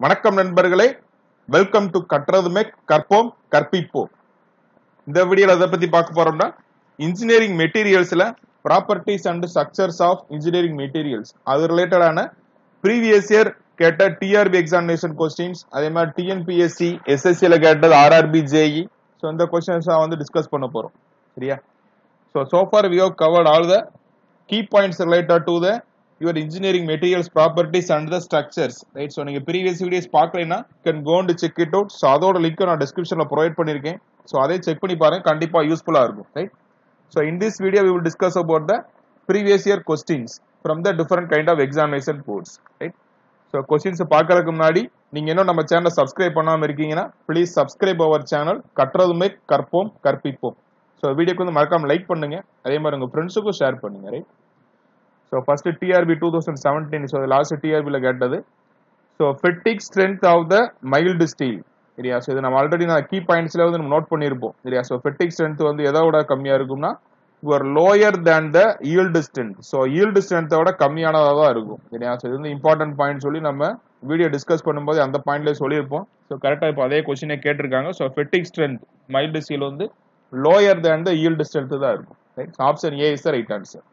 வணக்கம் நண்பர்களே welcome to கற்றதுமே கற்போம் கற்பிப்போம் இந்த வீடியோல எதை பத்தி பார்க்க போறோம்னா இன்ஜினியரிங் மெட்டீரியல்ஸ்ல properties and structures of engineering materials அது ரிலேட்டடான ப்ரீவியஸ் இயர் கேட்ட டிஆர்பி எக்ஸாமினேஷன் கொஸ்டின்ஸ் அதே மாதிரி டிஎன்பிஎஸ்சி எஸ்எஸ்சியில் கேட்டது ஆர்ஆர்பி ஜேஇ ஸோ இந்த கொஸ்டின்ஸ் வந்து டிஸ்கஸ் பண்ண போறோம் சரியா so so far we have covered all the key points related to the your engineering materials properties and the structures right so நீங்க previous videos பார்க்கலைன்னா can go and check it out so அதோட link நான் descriptionல provide பண்ணிருக்கேன் so அதை check பண்ணி பாருங்க கண்டிப்பா யூஸ்ஃபுல்லா இருக்கும் right so in this video we will discuss about the previous year questions from the different kind of examination boards right so questions பார்க்கறதுக்கு முன்னாடி நீங்க இன்னும் நம்ம சேனலை சப்ஸ்கிரைப் பண்ணாம இருக்கீங்கன்னா ப்ளீஸ் சப்ஸ்கிரைப் அவர் சேனல் கற்றதுமே கற்போம் கற்பிப்போம் ஸோ வீடியோக்கு வந்து மறக்காம லைக் பண்ணுங்க அதே மாதிரி உங்க ஃப்ரெண்ட்ஸுக்கும் ஷேர் பண்ணுங்க right so first TRB two thousand seventeen so last டிஆர்பியில் கேட்டது so fatigue strength of the mild steel சரியா ஸோ இது நம்ம ஆல்ரெடி நான் கீ பாயிண்ட்ஸ்ல வந்து நம்ம நோட் பண்ணியிருப்போம் சரியா ஸோ ஃபெட்டிக் ஸ்ட்ரென்த் வந்து எதோட கம்மியா இருக்கும்னா your lower than the yield strength so yield ஸ்ட்ரென்த்தோட கம்மியானதாக தான் இருக்கும் சரியா ஸோ இது வந்து இம்பார்ட்டன்ட் பாயிண்ட் சொல்லி நம்ம வீடியோ டிஸ்கஸ் பண்ணும்போது அந்த பாயிண்ட்லேயே சொல்லியிருப்போம் ஸோ கரெக்டாக இப்போ அதே கொஸ்டினே கேட்டிருக்காங்க so fatigue strength mild steel வந்து lower than the yield strength தான் இருக்கும் right option A is the right answer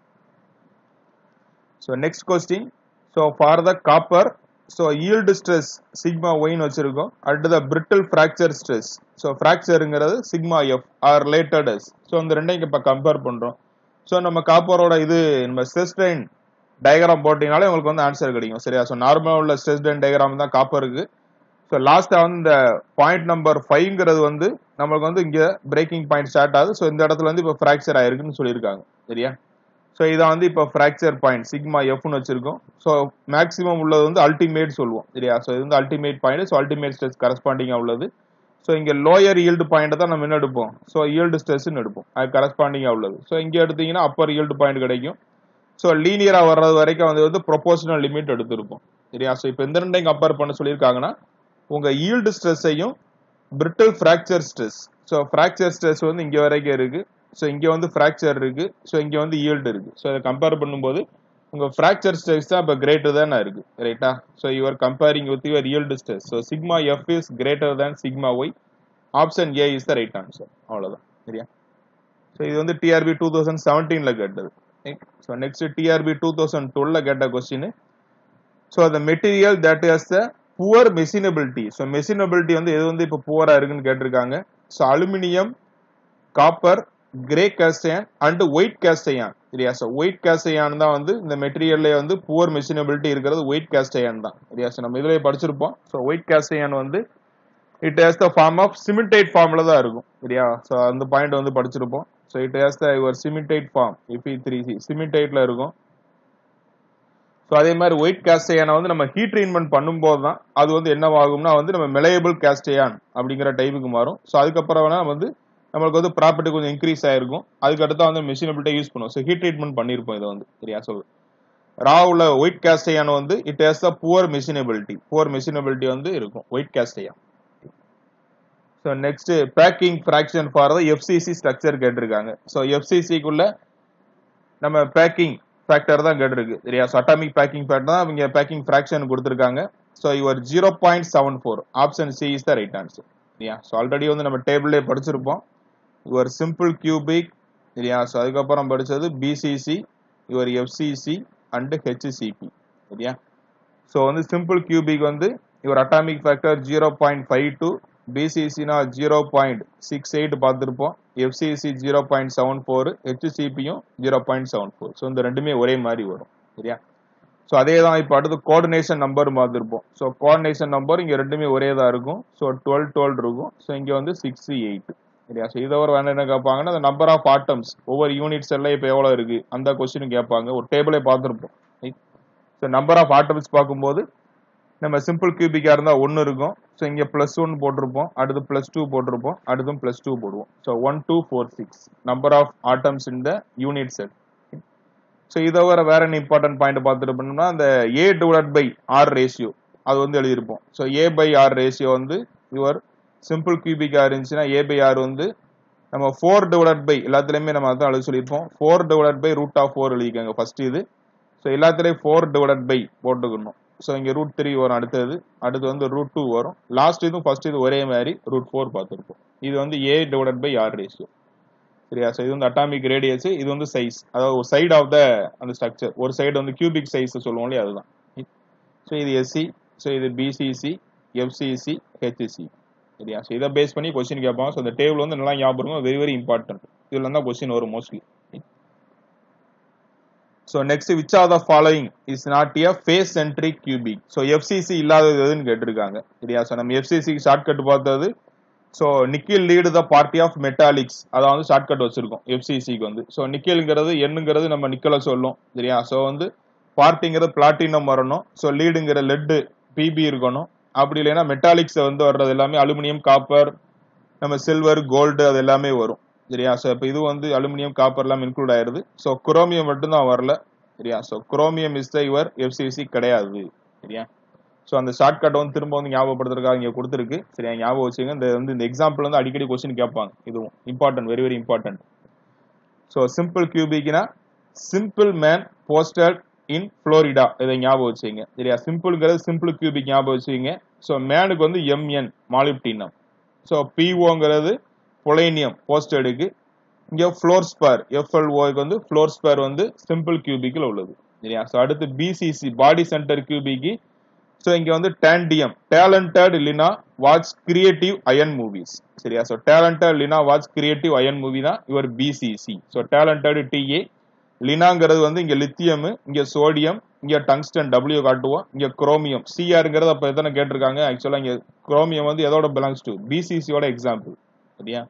so next question so for the copper so yield stress sigma Y வச்சிருக்கோம் அடுத்து the brittle fracture stress so ஃப்ராக்சருங்கிறது sigma F R related so இந்த ரெண்டையும் இப்போ compare பண்ணுறோம் so நம்ம காப்பரோட இது நம்ம ஸ்ட்ரெஸ் ட்ரெயின் டயக்ராம் போட்டிங்கனாலே உங்களுக்கு வந்து ஆன்சர் கிடைக்கும் சரியா ஸோ நார்மலாக உள்ள ஸ்ட்ரெஸ் ட்ரெயின் டயக்ராம் தான் காப்பருக்கு ஸோ லாஸ்ட்டாக வந்து இந்த பாயிண்ட் நம்பர் ஃபைவ்ங்கிறது வந்து நம்மளுக்கு வந்து இங்கே பிரேக்கிங் பாயிண்ட் ஸ்டார்ட் ஆகுது ஸோ இந்த இடத்துல வந்து இப்போ ஃப்ராக்சர் ஆயிருக்குன்னு சொல்லியிருக்காங்க சரியா ஸோ இதான் வந்து இப்போ ஃப்ராக்சர் பாயிண்ட் சிக்மா எஃப்னு வச்சிருக்கோம் ஸோ மேக்ஸிமம் உள்ளது வந்து அல்டிமேட் சொல்லுவோம் சரியா ஸோ இது வந்து ultimate point so ultimate stress கரஸ்பாண்டிங்காக உள்ளது ஸோ இங்கே லோயர் ஈல்டு பாயிண்ட் தான் நம்ம என்ன எடுப்போம் ஸோ ஈல்டு ஸ்ட்ரெஸ்ன்னு எடுப்போம் அது கரஸ்பாண்டிங்காக உள்ளது ஸோ இங்கே எடுத்தீங்கன்னா அப்பர் ஈல்டு பாயிண்ட் கிடைக்கும் ஸோ லீனியராக வர்றது வரைக்கும் வந்து வந்து ப்ரொபோஷனல் லிமிட் எடுத்திருப்போம் சரியா ஸோ இப்போ எந்த ரெண்டையும் கம்பேர் பண்ண சொல்லியிருக்காங்கன்னா உங்கள் ஈல்டு ஸ்ட்ரெஸ்ஸையும் brittle fracture stress so fracture stress வந்து இங்கே வரைக்கும் இருக்கு ஸோ இங்கே வந்து ஃப்ராக்சர் இருக்கு ஸோ இங்கே வந்து ஈல்டு இருக்கு ஸோ அதை கம்பேர் பண்ணும்போது உங்கள் ஃப்ராக்சர் ஸ்ட்ரெஸ் தான் இப்போ கிரேட்டர் தானே இருக்கு ரைட்டா so your comparing with your yield stress so sigma F is greater than sigma Y option A is the right answer அவ்வளோதான் சரியா ஸோ இது வந்து டிஆர்பி டூ தௌசண்ட் செவன்டீனில் கேட்டது so next TRB two thousand டுவெல்ல கேட்ட கொஸ்டின் ஸோ அந்த material that is the poor machinability so machinability வந்து எது வந்து இப்போ புவரா இருக்குன்னு கேட்டிருக்காங்க so aluminium copper grey cast iron and white cast iron சரியா ஸோ ஒயிட் கேஸ்டையான் தான் வந்து இந்த மெட்டீரியல்ல வந்து புவர் மெஷினபிலிட்டி இருக்கிறது ஒயிட் கேஸ்டையான் தான் சரியா ஸோ நம்ம இதுலயே படிச்சிருப்போம் ஸோ ஒயிட் கேஸ்டையான் வந்து it has the form of cemented ஃபார்ம்ல தான் இருக்கும் சரியா ஸோ அந்த பாயிண்ட் வந்து படிச்சிருப்போம் so it has the your cemented form EP three C சிமெண்டேட்ல இருக்கும் ஸோ அதே மாதிரி ஒயிட் கேஸ்டையானை வந்து நம்ம ஹீட் ட்ரீட்மெண்ட் பண்ணும்போது தான் அது வந்து என்னவாகும்னா வந்து நம்ம மெலையபிள் கேஸ்டையான் அப்படிங்கிற டைப்புக்கு மாறும் ஸோ அதுக்கப்புறம் வேணா வந்து நம்மளுக்கு வந்து ப்ராப்பர்ட்டி கொஞ்சம் இன்க்ரீஸ் ஆயிருக்கும் அதுக்கு அடுத்து வந்து மெஷினபிலிட்டி யூஸ் பண்ணுவோம் ஸோ ஹீட் ட்ரீட்மெண்ட் பண்ணியிருப்போம் இதை வந்து சரியா சொல்லு ரா உள்ள ஒயிட் கேஸ்டையான் வந்து it has the poor machinability poor machinability வந்து இருக்கும் white cast iron so next packing fraction for the FCC structure கேட்டிருக்காங்க ஸோ எஃப்சிசிக்குள்ள நம்ம பேக்கிங் ஃபேக்டர் தான் கேட்டிருக்கு சரியா ஸோ அட்டாமிக் பேக்கிங் ஃபேக்டர் தான் அவங்க பேக்கிங் ஃப்ராக்ஷன் கொடுத்துருக்காங்க so your zero point seven four option C is the right answer சரியா ஸோ ஆல்ரெடி வந்து நம்ம டேபிளே படிச்சிருப்போம் யுவர் சிம்பிள் கியூபிக் சரியா ஸோ அதுக்கப்புறம் படிச்சது BCC your FCC and HCCP சரியா ஸோ வந்து சிம்பிள் கியூபிக் வந்து your atomic factor zero point five two பிசிசினா ஜீரோ பாயிண்ட் சிக்ஸ் எயிட் பார்த்துருப்போம் FCC zero point seven four ஹெச்சிசிபியும் zero point seven four so இந்த ரெண்டுமே ஒரே மாதிரி வரும் சரியா ஸோ அதே தான் இப்போ அடுத்து கோஆர்டினேஷன் நம்பர் பார்த்துருப்போம் ஸோ கோஆர்டினேஷன் நம்பர் இங்கே ரெண்டுமே ஒரே தான் இருக்கும் ஸோ டுவெல் டுவெல் இருக்கும் ஸோ இங்கே வந்து சிக்ஸ் எயிட் சரியா ஸோ இதை ஒரு வேணும் என்ன கேட்பாங்கன்னா அந்த நம்பர் ஆஃப் ஆட்டம்ஸ் ஒவ்வொரு யூனிட்ஸ் எல்லாம் இப்போ எவ்வளோ இருக்கு அந்த கொஸ்டினும் கேட்பாங்க ஒரு டேபிளே பார்த்துருப்போம் ஸோ நம்பர் ஆஃப் ஆட்டம்ஸ் பார்க்கும்போது நம்ம சிம்பிள் கியூபிக்காக இருந்தால் ஒன்று இருக்கும் ஸோ இங்கே ப்ளஸ் ஒன் போட்டிருப்போம் அடுத்து ப்ளஸ் டூ போட்டிருப்போம் அடுத்தும் ப்ளஸ் டூ போடுவோம் so one two four six number of atoms in the unit cell so இதை வர வேற என்ன இம்பார்ட்டன்ட் பாயிண்ட் பார்த்துட்டு பண்ணோம்னா அந்த A divide by R ratio அது வந்து எழுதியிருப்போம் so A by R ratio வந்து யுவர் சிம்பிள் கியூபிக்காக இருந்துச்சுன்னா ஏ பை ஆர் வந்து நம்ம ஃபோர் டிவைட் பை எல்லாத்துலேயுமே நம்ம அதான் எழுதி சொல்லியிருப்போம் four divide by root of four எழுதிக்கோங்க ஃபர்ஸ்ட் இது ஸோ எல்லாத்துலேயும் ஃபோர் டிவைட் பை போட்டுக்கணும் ஸோ இங்கே ரூட் த்ரீ வரும் அடுத்தது அடுத்து வந்து ரூட் டூ வரும் லாஸ்ட் இதுவும் ஃபர்ஸ்ட் இது ஒரே மாதிரி ரூட் ஃபோர் பார்த்துருப்போம் இது வந்து A divided by R ratio சரியா ஸோ இது வந்து அட்டாமிக் ரேடியஸ் இது வந்து சைஸ் அதாவது ஒரு சைடு ஆஃப் த அந்த ஸ்ட்ரக்சர் ஒரு சைடு வந்து கியூபிக் சைஸ் சொல்லுவோம் இல்லையா அதுதான் ஸோ இது எஸ்சி ஸோ இது பிசிசி எஃப்சிசி ஹெச்சிசி சரியா ஸோ இதை பேஸ் பண்ணி கொஸ்டின் கேட்பாங்க ஸோ இந்த டேபிள் வந்து நல்லா ஞாபகம் வெரி வெரி இம்பார்ட்டன்ட் இதுல தான் கொஸ்டின் வரும் mostly so next which are the following is not a face centric cubic so FCC இல்லாதது எதுன்னு கேட்டிருக்காங்க சரியா ஸோ நம்ம எஃப்சிசிக்கு ஷார்ட்கட் பார்த்தது so nickel lead the party of metallics அதை வந்து ஷார்ட்கட் வச்சிருக்கோம் எஃப்சிசிக்கு வந்து ஸோ நிக்கலுங்கிறது என்னங்கிறது நம்ம நிக்கலை சொல்லும் சரியா ஸோ வந்து பார்ட்டிங்கிறது பிளாட்டினம் வரணும் ஸோ லீடுங்கிற லெட்டு பிபி இருக்கணும் அப்படி இல்லைன்னா மெட்டாலிக்ஸ் வந்து வர்றது எல்லாமே அலுமினியம் காப்பர் நம்ம சில்வர் கோல்டு அது எல்லாமே வரும் சரியா ஸோ இப்போ இது வந்து அலுமினியம் காப்பர் எல்லாம் இன்க்ளூட் ஆயிருது ஸோ குரோமியம் மட்டும்தான் வரல சரியா ஸோ குரோமியம் இஸ் த இவர் எஃப்சிசி கிடையாது சரியா ஸோ அந்த ஷார்ட்கட் வந்து திரும்ப வந்து ஞாபகப்படுத்துறதுக்காக இங்கே கொடுத்துருக்கு சரியா ஞாபகம் வச்சுங்க இந்த வந்து இந்த எக்ஸாம்பிள் வந்து அடிக்கடி கொஸ்டின் கேட்பாங்க இதுவும் important very very important so simple கியூபிக்னா simple man posted in Florida இதை ஞாபகம் வச்சுங்க சரியா சிம்பிள்ங்கிறது சிம்பிள் கியூபிக் ஞாபகம் வச்சுங்க ஸோ மேனுக்கு வந்து எம்என் மாலிப்டினம் ஸோ பிஓங்கிறது பொலேனியம் போஸ்டடுக்கு இங்கே ஃப்ளோர் ஸ்பேர் எஃப்எல்ஓக்கு வந்து ஃப்ளோர் ஸ்பேர் வந்து சிம்பிள் கியூபிக்கில் உள்ளது சரியா ஸோ அடுத்து BCC body centre cubic so இங்கே வந்து டேண்டியம் டேலண்டட் இல்லைனா வாட்ச் கிரியேட்டிவ் அயன் மூவிஸ் சரியா ஸோ டேலண்டட் இல்லைனா வாட்ச் கிரியேட்டிவ் அயன் மூவி தான் இவர் பிசிசி ஸோ டேலண்டட் டிஏ லினாங்கிறது வந்து இங்க லித்தியம் இங்க சோடியம் இங்க டங்ஸ்டன் டபிள்யூ காட்டுவோம் இங்க குரோமியம் சிஆருங்கிறது அப்ப எத்தனை கேட்டிருக்காங்க ஆக்சுவலா இங்க குரோமியம் வந்து எதோட பிலாங்ஸ் டு பிசிசியோட எக்ஸாம்பிள் சரியா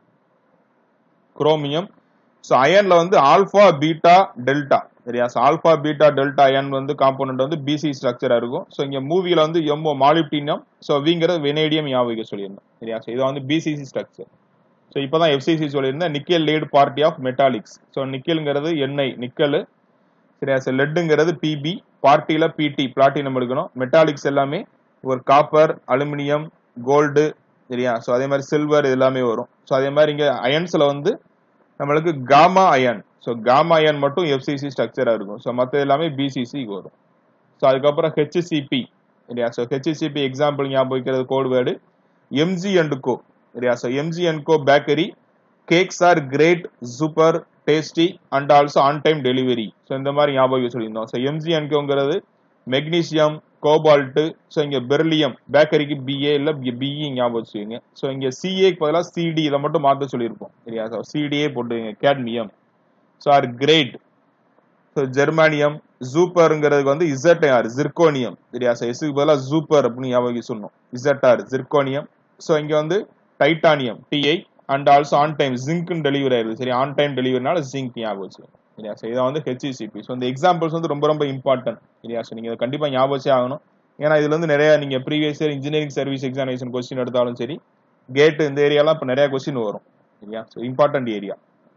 குரோமியம் ஸோ அயன்ல வந்து ஆல்பா பீட்டா டெல்டா சரியா so alpha beta delta iron வந்து காம்போனன்ட் வந்து பிசி ஸ்ட்ரக்சரா இருக்கும் ஸோ இங்க மூவில வந்து எம்ஓ மாலிப்டினியம் ஸோ விங்கிறது வெனேடியம் ஞாபகம் சொல்லியிருந்தோம் சரியா ஸோ இது வந்து பிசிசி ஸ்ட்ரக்சர் ஸோ இப்போதான் எஃப்சிசி சொல்லியிருந்தேன் nickel lead party of metallics so நிக்கல்ங்கிறது எண்ணெய் நிக்கல் சரியா சார் லெட்டுங்கிறது பிபி பார்ட்டியில பிடி பிளாட்டினம் எடுக்கணும் மெட்டாலிக்ஸ் எல்லாமே ஒரு காப்பர் அலுமினியம் கோல்டு சரியா ஸோ அதே மாதிரி சில்வர் இது எல்லாமே வரும் ஸோ அதே மாதிரி இங்கே அயன்ஸ்ல வந்து நம்மளுக்கு gamma iron so gamma iron மட்டும் எஃப்சிசி ஸ்ட்ரக்சரா இருக்கும் ஸோ மற்ற எல்லாமே பிசிசிக்கு வரும் ஸோ அதுக்கப்புறம் ஹெச்சிசிபி சரியா ஸோ ஹெச்சிசிபி எக்ஸாம்பிள் ஞாபகம் வைக்கிறது code word MG and co சரியா so MG and co bakery cakes are great super tasty and also on time delivery so இந்த மாதிரி ஞாபகம் சொல்லியிருந்தோம் ஸோ எம்ஜி அண்ட் கோங்கிறது மெக்னீசியம் கோபால்ட்டு ஸோ இங்கே பெர்லியம் பேக்கரிக்கு பிஏ இல்லை பிஇ ஞாபகம் வச்சுக்கோங்க ஸோ இங்கே சிஏக்கு பதிலாக சிடி இதை மட்டும் மாற்ற சொல்லியிருப்போம் சரியா ஸோ சிடிஏ போட்டுங்க cadmium so are great so germanium ஜூப்பருங்கிறதுக்கு வந்து இசட்ஆர் ஜிர்கோனியம் சரியா ஸோ எஸ்க்கு பதிலாக ஜூப்பர் அப்படின்னு ஞாபகம் சொல்லணும் இசட்ஆர் ஜிர்கோனியம் ஸோ இங்கே வந்து titanium TI and also on time ஜிங்க்னு டெலிவரி ஆயிருது சரி ஆன் டைம் டெலிவரினால ஜிங்க் ஞாபகம் வச்சு சரியா ஸோ இதை வந்து ஹெச்சிசிபி ஸோ இந்த எக்ஸாம்பிள்ஸ் வந்து ரொம்ப ரொம்ப இம்பார்ட்டன்ட் சரியா ஸோ நீங்கள் கண்டிப்பாக ஞாபகம் வச்சே ஆகணும் ஏன்னா இதுல இருந்து நிறைய நீங்க previous year engineering service examination question எடுத்தாலும் சரி கேட் இந்த ஏரியாலாம் இப்போ நிறைய கொஸ்டின் வரும் சரியா ஸோ important area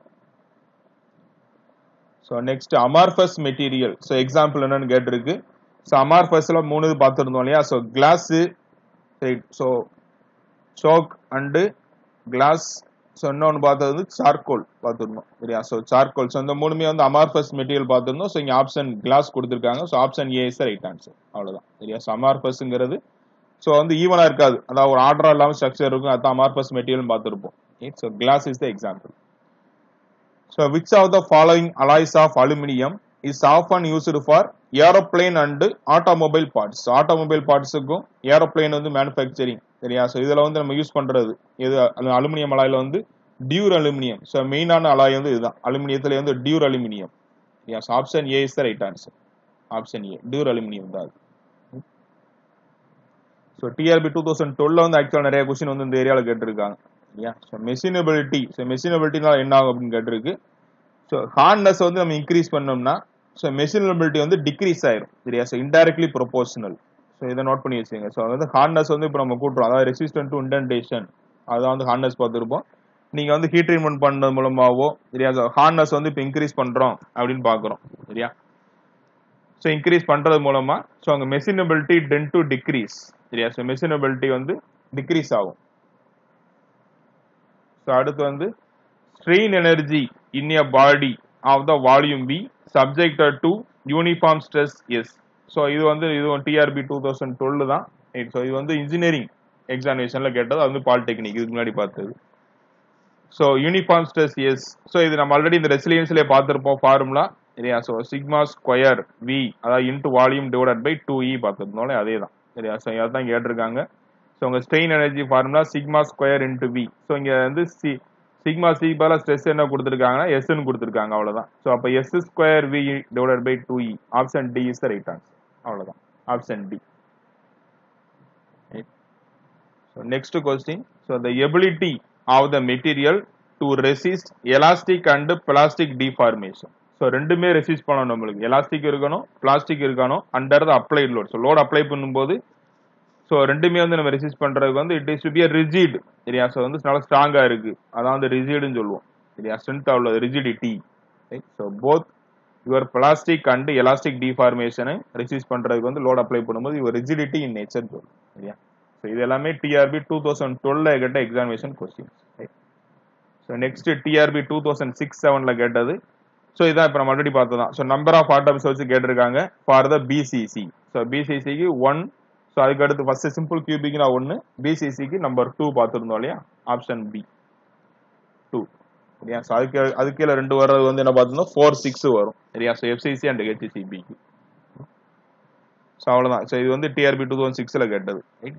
so next amorphous material so example என்னன்னு கேட்டிருக்கு ஸோ அமார்ஃபஸ்ல மூணு இது பார்த்துருந்தோம் இல்லையா so glass so chalk and glass so இன்னொன்று பார்த்தது வந்து சார்கோல் பார்த்துருந்தோம் சரியா ஸோ சார்கோல் ஸோ இந்த மூணுமே வந்து அமார்ஃபஸ் மெட்டீரியல் பார்த்துருந்தோம் ஸோ இங்கே ஆப்ஷன் கிளாஸ் கொடுத்துருக்காங்க so option A is right answer அவ்வளோதான் சரியா ஸோ அமார்ஃபஸ்ங்கிறது ஸோ வந்து ஈவனாக இருக்காது அதாவது ஒரு ஆர்டர் இல்லாமல் ஸ்ட்ரக்சர் இருக்கும் அதான் அமார்ஃபஸ் மெட்டீரியல் பார்த்துருப்போம் so glass is the example so which of the following alloys of aluminium is often used for aeroplane and automobile parts automobile பார்ட்ஸுக்கும் ஏரோப்ளேன் வந்து மேனுஃபேக்சரிங் சரியா ஸோ இதில் வந்து நம்ம யூஸ் பண்ணுறது இது அலுமினியம் அலாயில் வந்து டியூர் அலுமினியம் ஸோ மெயினான அலாய் வந்து இதுதான் அலுமினியத்தில் வந்து duralumin yes option A is the right answer option A duralumin தான் அது ஸோ டிஆர்பி டூ தௌசண்ட் டுவெல்ல வந்து ஆக்சுவலாக நிறைய கொஸ்டின் வந்து இந்த ஏரியாவில் கேட்டிருக்காங்க சரியா ஸோ மெஷினபிலிட்டி ஸோ மெஷினபிலிட்டினால என்ன ஆகும் அப்படின்னு கேட்டிருக்கு ஸோ ஹார்ட்னஸ் வந்து நம்ம இன்க்ரீஸ் பண்ணோம்னா ஸோ மெஷினபிலிட்டி வந்து டிக்ரீஸ் ஆயிரும் சரியா ஸோ இன்டைரக்ட்லி ப்ரொபோஷனல் ஸோ இதை நோட் பண்ணி வச்சுங்க ஸோ வந்து ஹார்ட்னஸ் வந்து இப்போ நம்ம கூட்டுறோம் அதாவது ரெசிஸ்டன்ட் டு இன்டென்டேஷன் அதான் வந்து ஹார்ட்னஸ் பார்த்துருப்போம் நீங்கள் வந்து ஹீட் ட்ரீட்மெண்ட் பண்ணது மூலமாகவோ சரியா ஸோ ஹார்ட்னஸ் வந்து இப்போ இன்க்ரீஸ் பண்ணுறோம் அப்படின்னு பார்க்குறோம் சரியா ஸோ இன்க்ரீஸ் பண்ணுறது மூலமா ஸோ அங்கே மெஷினபிலிட்டி டென் டு டிக்ரீஸ் சரியா ஸோ மெஷினபிலிட்டி வந்து டிக்ரீஸ் ஆகும் ஸோ அடுத்து வந்து strain energy in a body of the volume B subjected to uniform stress S so இது வந்து இது டிஆர்பி டூ தௌசண்ட் டுவெல் தான் ஸோ இது வந்து இன்ஜினியரிங் எக்ஸாமினேஷன்ல கேட்டது அது வந்து பாலிடெக்னிக் இதுக்கு முன்னாடி பார்த்தது so uniform stress S so இது நம்ம ஆல்ரெடி இந்த ரெசிலியன்ஸ்லேயே பார்த்துருப்போம் ஃபார்முலா சரியா ஸோ சிக்மா ஸ்கொயர் வி அதாவது into volume divided by two E பார்த்துருந்தோம்ல அதே தான் சரியா ஸோ அதான் கேட்டிருக்காங்க ஸோ உங்கள் strain energy formula sigma square into V so இங்கே வந்து சி சிக்மா சி பதிலாக ஸ்ட்ரெஸ் என்ன கொடுத்துருக்காங்கன்னா எஸ்ன்னு கொடுத்துருக்காங்க அவ்வளோதான் ஸோ அப்போ S square V divided by two E option D is the right answer அவ்வளோதான் option D So next question. So the ability of the material to resist elastic and plastic deformation. So ரெண்டுமே resist பண்ணணும் நம்மளுக்கு elastic இருக்கணும் plastic இருக்கணும் under the applied load so load apply பண்ணும்போது so ரெண்டுமே வந்து நம்ம ரெசிஸ்ட் பண்றதுக்கு வந்து it is to be rigid சரியா ஸோ வந்து நல்லா ஸ்ட்ராங்கா இருக்கு அதான் வந்து ரிஜிடுன்னு சொல்லுவோம் சரியா ஸ்ட்ரென்த் உள்ளது rigidity so both your plastic and elastic டிஃபார்மேஷனை ரெசிஸ்ட் பண்றதுக்கு வந்து லோட் அப்ளை பண்ணும்போது யுவர் ரிஜிடிட்டி இன் நேச்சர் சொல்லுவோம் சரியா ஸோ இது எல்லாமே டிஆர்பி டூ தௌசண்ட் டுவெல்ல கேட்ட examination questions so next TRB two thousand six செவன்ல கேட்டது ஸோ இதான் இப்போ நம்ம ஆல்ரெடி பார்த்ததான் ஸோ நம்பர் ஆஃப் ஆட்டம்ஸ் வச்சு கேட்டிருக்காங்க ஃபார் த பிசிசி ஸோ பிசிசிக்கு ஒன் ஸோ அதுக்கு அடுத்து ஃபர்ஸ்ட் சிம்பிள் கியூபிக்னா ஒன்று பிசிசிக்கு நம்பர் டூ பார்த்துருந்தோம் இல்லையா ஆப்ஷன் பி டூ சரியா ஸோ அதுக்கு அதுக்கு கீழே ரெண்டு வர்றது வந்து என்ன பார்த்துருந்தோம் ஃபோர் சிக்ஸ் வரும் சரியா ஸோ எஃப்சிசி அண்ட் ஹெச்சிசிபிக்கு ஸோ அவ்வளோதான் ஸோ இது வந்து டிஆர்பி டூ தௌசண்ட் சிக்ஸில் கேட்டது ரைட்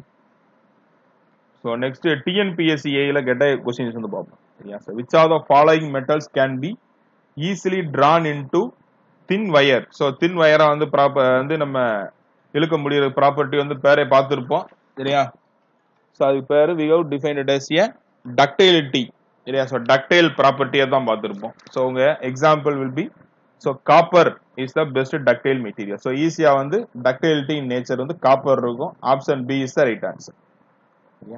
ஸோ நெக்ஸ்ட் டிஎன்பிஎஸ்சிஏல கேட்ட கொஸ்டின்ஸ் வந்து பார்ப்போம் சரியா so which are the following metals can be easily drawn into thin wire so thin வயரை வந்து ப்ராப்பர் வந்து நம்ம இழுக்க முடியுற ப்ராப்பர்ட்டி வந்து பேரை பார்த்துருப்போம் சரியா ஸோ அதுக்கு பேர் we have defined as a ductility சரியா ஸோ டக்டைல் ப்ராப்பர்ட்டியை தான் பார்த்துருப்போம் ஸோ உங்க example will be so copper is the best ductile material so ஈஸியாக வந்து டக்டைலிட்டி இன் நேச்சர் வந்து காப்பர் இருக்கும் option B is the right answer சரியா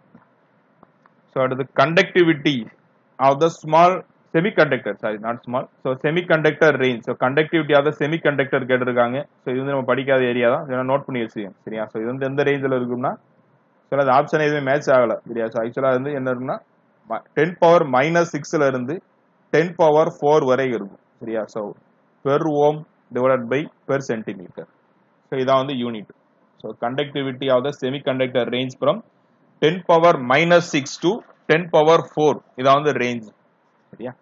ஸோ அடுத்து conductivity of the small semiconductor sorry not small so semiconductor range so conductivity of the semiconductor கேட்டிருக்காங்க so இது வந்து நம்ம படிக்காத ஏரியா தான் இதெல்லாம் நோட் பண்ணி வச்சுக்கோங்க சரியா ஸோ இது வந்து எந்த ரேஞ்சில் இருக்கும்னா ஸோ அது ஆப்ஷன் எதுவுமே மேட்ச் ஆகல சரியா ஸோ ஆக்சுவலாக வந்து என்ன இருக்குன்னா டென் பவர் மைனஸ் சிக்ஸ்ல இருந்து டென் பவர் ஃபோர் வரை இருக்கும் சரியா so per ohm divided by per centimetre so இதான் வந்து unit so conductivity of the semiconductor range from ten power minus six to ten power four இதான் வந்து ரேஞ்ச் சரியா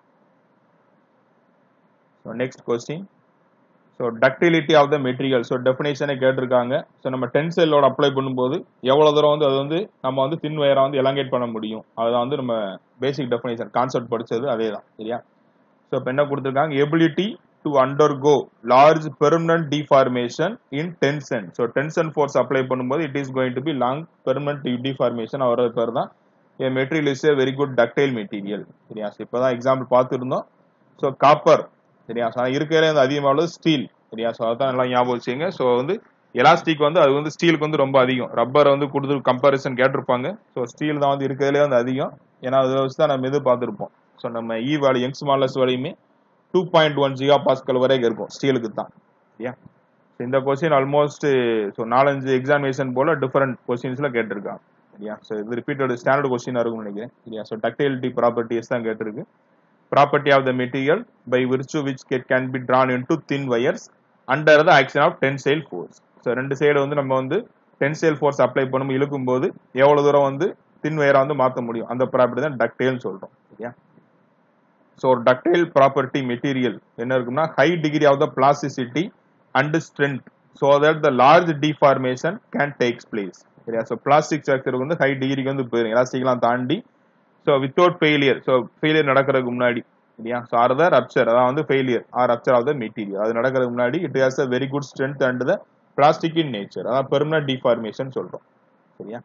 so next question so ductility of the material so டெஃபினேஷனை கேட்டிருக்காங்க so நம்ம டென்சைலோட apply பண்ணும்போது எவ்வளோ தூரம் வந்து அது வந்து நம்ம வந்து தின் வயரை வந்து எலாங்கேட் பண்ண முடியும் அதுதான் வந்து நம்ம பேசிக் டெஃபினேஷன் கான்செப்ட் படிச்சது அதே தான் சரியா ஸோ இப்போ என்ன கொடுத்துருக்காங்க ability to undergo large permanent deformation in tension so tension force apply பண்ணும்போது it is going to be long permanent deformation அவரது பேர் தான் a material is a very good ductile material சரியா ஸோ இப்போ தான் எக்ஸாம்பிள் பார்த்துருந்தோம் ஸோ காப்பர் சரியா so இருக்கிறதுல வந்து அதிகமாக உள்ளது ஸ்டீல் சரியா ஸோ அதான் எல்லாம் ஞாபகம் வச்சுங்க ஸோ வந்து எலாஸ்டிக் வந்து அது வந்து ஸ்டீலுக்கு வந்து ரொம்ப அதிகம் ரப்பர் வந்து கொடுத்து கம்பாரிசன் கேட்டிருப்பாங்க ஸோ ஸ்டீல் தான் வந்து இருக்கிறதுலே வந்து அதிகம் ஏன்னா அதை வச்சு தான் நம்ம இது பார்த்துருப்போம் ஸோ நம்ம இ வேல்யூ யங்ஸ் மாலஸ் வரையுமே two point one giga pascal வரைக்கும் இருக்கும் ஸ்டீலுக்கு தான் சரியா ஸோ இந்த கொஸ்டின் ஆல்மோஸ்ட் ஸோ நாலஞ்சு எக்ஸாமினேஷன் போல டிஃபரெண்ட் கொஸ்டின்ஸ்ல கேட்டிருக்காங்க சரியா ஸோ இது ரிப்பீட்டட் ஸ்டாண்டர்ட் கொஸ்டின் இருக்கும்னு நினைக்கிறேன் சரியா ஸோ டக்டைலிட்டி ப்ராப்பர்ட்டிஸ் தான் கேட்டிருக்கு property of the material by virtue which can be drawn in to thin wires under the action of tensile force so ரெண்டு சைடு வந்து நம்ம வந்து டென்சைல் ஃபோர்ஸ் அப்ளை பண்ணும் இழுக்கும் போது எவ்வளவு தூரம் வந்து தின் வயரை வந்து மாற்ற முடியும் அந்த ப்ராப்பர்ட்டி தான் டக்டைல்னு சொல்றோம் சரியா ஸோ ஒரு டக்டைல் ப்ராப்பர்ட்டி மெட்டீரியல் என்ன இருக்கும்னா high degree of the plasticity and strength so that the large deformation can takes place சரியா ஸோ பிளாஸ்டிக் ஸ்ட்ரக்சருக்கு வந்து ஹை டிகிரிக்கு வந்து போயிடும் எலாஸ்டிக்லாம் தாண்டி so without failure so failure நடக்கிறதுக்கு முன்னாடி சரியா ஸோ ஆர் த ரப்சர் அதான் வந்து failure or rupture of the material அது நடக்கிறதுக்கு முன்னாடி it has a very good strength and the plastic in nature அதான் பெர்மனன்ட் டிஃபார்மேஷன் சொல்றோம் சரியா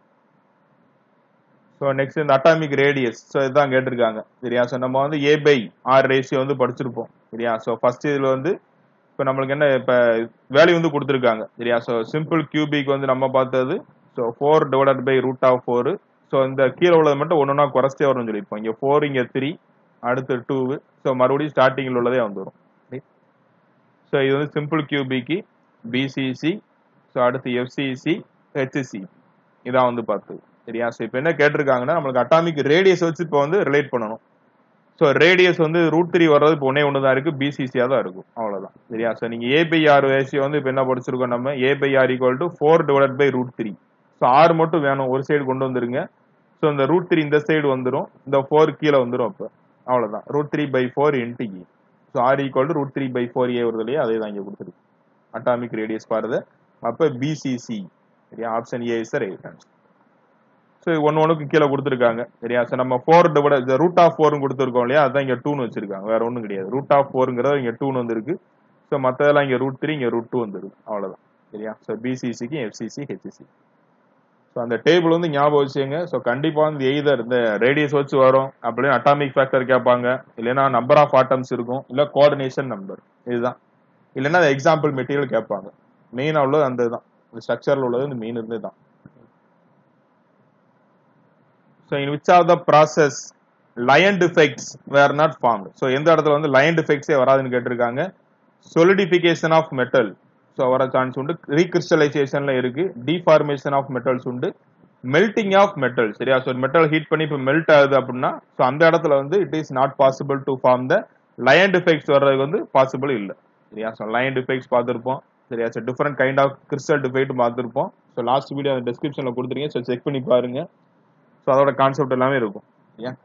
ஸோ நெக்ஸ்ட் இந்த அட்டாமிக் ரேடியஸ் ஸோ இதுதான் கேட்டிருக்காங்க சரியா ஸோ நம்ம வந்து ஏ பை ஆர் ரேஷியோ வந்து படிச்சிருப்போம் சரியா ஸோ ஃபர்ஸ்ட் இதில் வந்து இப்போ நம்மளுக்கு என்ன இப்போ வேல்யூ வந்து கொடுத்துருக்காங்க சரியா ஸோ சிம்பிள் கியூபிக் வந்து நம்ம பார்த்தது so four divided by root of four so இந்த கீழே உள்ளது மட்டும் ஒன்றுனா குறைச்சே வரும்னு சொல்லியிருப்போம் இங்கே ஃபோர் இங்கே த்ரீ அடுத்து டூ ஸோ மறுபடியும் ஸ்டார்டிங்கில் உள்ளதே வந்துடும் ஸோ இது வந்து சிம்பிள் கியூபிக்கு பிசிசி ஸோ அடுத்து எஃப்சிசி ஹெச்சிசி இதான் வந்து பார்த்தது சரியா ஸோ இப்போ என்ன கேட்டிருக்காங்கன்னா நம்மளுக்கு அட்டாமிக் ரேடியஸ் வச்சு இப்போ வந்து ரிலேட் பண்ணணும் ஸோ ரேடியஸ் வந்து ரூட் த்ரீ வர்றது இப்போ ஒன்னே ஒன்று தான் இருக்கு பிசிசியா தான் இருக்கும் அவ்வளவுதான் சரியா ஸோ நீங்க ஏ பை ஆர் ரேஷியோ வந்து இப்போ என்ன படிச்சிருக்கோம் நம்ம a by r equal to four divide by root three so ஆறு மட்டும் வேணும் ஒரு சைடு கொண்டு வந்துருங்க ஸோ இந்த ரூட் த்ரீ இந்த சைடு வந்துடும் இந்த ஃபோர் கீழே வந்துடும் அப்போ அவ்வளவுதான் root three by four into e so r equal to root three by four a வருது இல்லையா அதே தான் இங்கே கொடுத்துருக்கு அட்டாமிக் ரேடியஸ் பாருது அப்போ பிசிசி சரியா option A is right answer so ஒன்று ஒன்றுக்கு கீழே கொடுத்துருக்காங்க சரியா ஸோ நம்ம ஃபோர் விட ரூட் ஆஃப் ஃபோர்னு கொடுத்துருக்கோம் இல்லையா அதான் இங்கே டூன்னு வச்சிருக்காங்க வேற ஒன்றும் கிடையாது ரூட் ஆஃப் ஃபோருங்கிறது இங்கே டூன்னு வந்திருக்கு ஸோ மற்றதெல்லாம் இங்கே ரூட் த்ரீ இங்கே ரூட் டூ வந்துருக்கு அவ்வளோதான் சரியா ஸோ பிசிசிக்கு எஃப்சிசி ஹெச்சிசி ஸோ அந்த டேபிள் வந்து ஞாபகம் வச்சுங்க ஸோ கண்டிப்பாக வந்து எய்தர் இந்த ரேடியஸ் வச்சு வரும் அப்படின்னு அட்டாமிக் ஃபேக்டர் கேட்பாங்க இல்லைன்னா நம்பர் ஆஃப் ஆட்டம்ஸ் இருக்கும் இல்லை கோஆர்டினேஷன் நம்பர் இதுதான் இல்லைன்னா எக்ஸாம்பிள் மெட்டீரியல் கேட்பாங்க மெயினாக உள்ளது அந்த தான் இந்த ஸ்ட்ரக்சரில் உள்ளது இந்த மெயின் இருந்து தான் so in which of the process line defects were not formed so எந்த இடத்துல வந்து லயன் டிஃபெக்ட்ஸே வராதுன்னு கேட்டிருக்காங்க சொலிடிஃபிகேஷன் ஆஃப் மெட்டல் ஸோ வர சான்ஸ் உண்டு ரீகிறிஸ்டலைசேஷன்ல இருக்கு டிஃபார்மேஷன் ஆஃப் மெட்டல்ஸ் உண்டு மெல்டிங் ஆஃப் மெட்டல் சரியா ஸோ மெட்டல் ஹீட் பண்ணி இப்போ மெல்ட் ஆகுது அப்படின்னா ஸோ அந்த இடத்துல வந்து it is not possible to form the line defects வர்றதுக்கு வந்து பாசிபிள் இல்லை சரியா ஸோ லயன் டிஃபெக்ட்ஸ் பார்த்துருப்போம் சரியா so different kind of crystal defect பார்த்துருப்போம் ஸோ லாஸ்ட் வீடியோ அந்த டிஸ்கிரிப்ஷனில் கொடுத்துருங்க ஸோ செக் பண்ணி பாருங்க ஸோ அதோட கான்செப்ட் எல்லாமே இருக்கும் ஏன்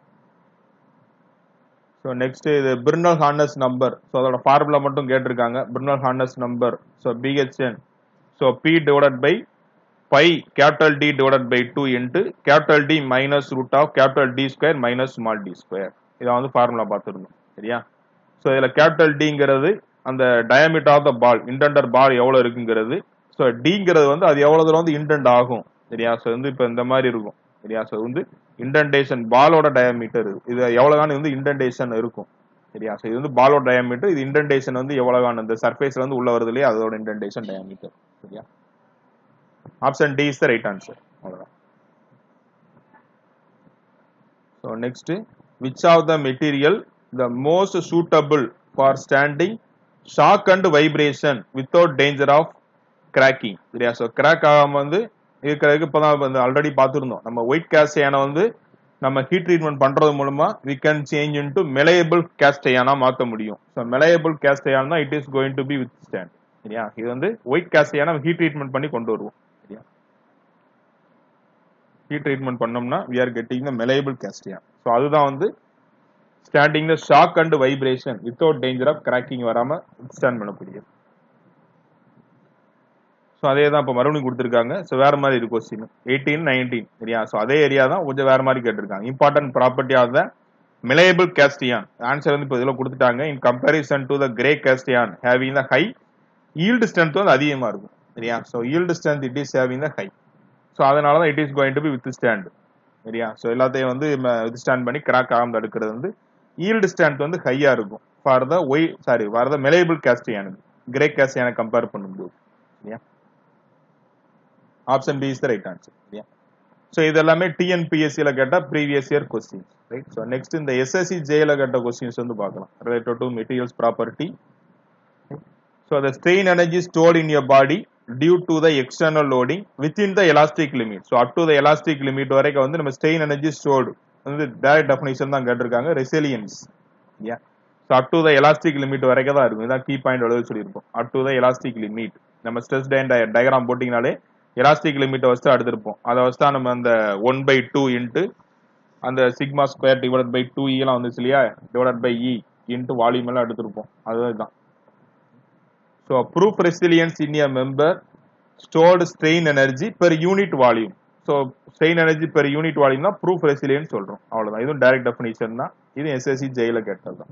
ஸோ நெக்ஸ்ட் இது பிர்னல் ஹார்னஸ் நம்பர் ஸோ அதோட ஃபார்முலா மட்டும் கேட்டிருக்காங்க Brinell hardness number so BHN so P divided by pi capital D divided by two into capital D minus root of capital D square minus small D square இதை வந்து formula பார்த்துருந்தோம் சரியா so இதில் capital டிங்கிறது அந்த diameter of the பால் இன்டெண்டர் பால் எவ்வளோ இருக்குங்கிறது so டிங்கிறது வந்து அது எவ்வளோ தூரம் வந்து இன்டென்ட் ஆகும் சரியா ஸோ வந்து இப்போ இந்த மாதிரி இருக்கும் சரியா ஸோ வந்து இன்டென்டேஷன் பாலோட டயமீட்டர் இது எவ்வளவுதான் வந்து இன்டென்டேஷன் இருக்கும் சரியா ஸோ இது வந்து பாலோட டயமீட்டர் இது இன்டென்டேஷன் வந்து எவ்வளவுதான் இந்த சர்ஃபேஸ்ல வந்து உள்ள வருது இல்லையா அதோட இன்டென்டேஷன் டயமீட்டர் சரியா option D is the right answer அவ்வளவுதான் so next which of the material the most suitable for standing shock and vibration without danger of cracking so ஸோ கிராக் ஆகாம வந்து இருக்கிறதுக்கு இப்பதான் வந்து ஆல்ரெடி பார்த்துருந்தோம் நம்ம ஒயிட் கேஸ்டையான வந்து நம்ம ஹீட் ட்ரீட்மெண்ட் பண்றது மூலமா we can change into malleable கேஸ்டையானா மாற்ற முடியும் ஸோ மெலையபிள் கேஸ்டையான் தான் it is going to be with stand stand இது வந்து ஒயிட் கேஸ்டையான ஹீட் ட்ரீட்மெண்ட் பண்ணி கொண்டு வருவோம் சரியா ஹீட் ட்ரீட்மெண்ட் பண்ணோம்னா we are getting the malleable cast iron so அதுதான் வந்து standing the shock and vibration without danger of cracking வராம ஸ்டாண்ட் பண்ணக்கூடியது ஸோ அதே தான் இப்போ மறுபடியும் கொடுத்துருக்காங்க ஸோ வேற மாதிரி இருக்கு கொஸ்டின் எயிட்டீன் நைன்டீன் சரியா ஸோ அதே ஏரியா தான் கொஞ்சம் வேற மாதிரி கேட்டிருக்காங்க important property of the malleable cast iron answer வந்து இப்போ இதில் கொடுத்துட்டாங்க in comparison to the grey cast iron having the high yield strength வந்து அதிகமாக இருக்கும் சரியா so yield strength it is having the high so அதனால தான் it is going to be with stand சரியா ஸோ எல்லாத்தையும் வந்து வித் ஸ்டாண்ட் பண்ணி கிராக் ஆகாமல் தடுக்கிறது வந்து ஈல்டு ஸ்ட்ரென்த் வந்து ஹையா இருக்கும் for the why sorry for the malleable கேஸ்டியானுக்கு கிரே கேஸ்டியானை கம்பேர் பண்ணும்போது சரியா option B is the right answer சரியா ஸோ இது எல்லாமே டிஎன்பிஎஸ்சியில் கேட்ட previous year questions right so next இந்த எஸ்எஸ்சி ஜேல கேட்ட கொஸ்டின்ஸ் வந்து பார்க்கலாம் related to materials property so the strain energy stored in your body due to the external loading within the elastic limit so up to the elastic limit வரைக்கும் வந்து நம்ம strain energy stored வந்து direct definition தான் கேட்டிருக்காங்க resilience யா so up to the elastic limit வரைக்கும் தான் இருக்கும் இதான் கீ பாயிண்ட் எழுத சொல்லியிருப்போம் up to the elastic limit நம்ம ஸ்ட்ரெஸ் டைன் டயக்ராம் போட்டிங்கனாலே எலாஸ்டிக் லிமிட்டை வச்சு அடுத்திருப்போம் அதை வச்சு தான் நம்ம அந்த ஒன் பை டூ இன்ட்டு அந்த sigma square divide by two எல்லாம் வந்துச்சு இல்லையா divide by E into volume எல்லாம் எடுத்திருப்போம் அதுதான் so proof resilience in a member stored strain energy per unit volume so strain energy per unit volume தான் proof resilience சொல்றோம் அவ்வளவுதான் இதுவும் டைரக்ட் டெஃபினிஷன் தான் இது எஸ்எஸ்சி ஜெயில கேட்டது தான்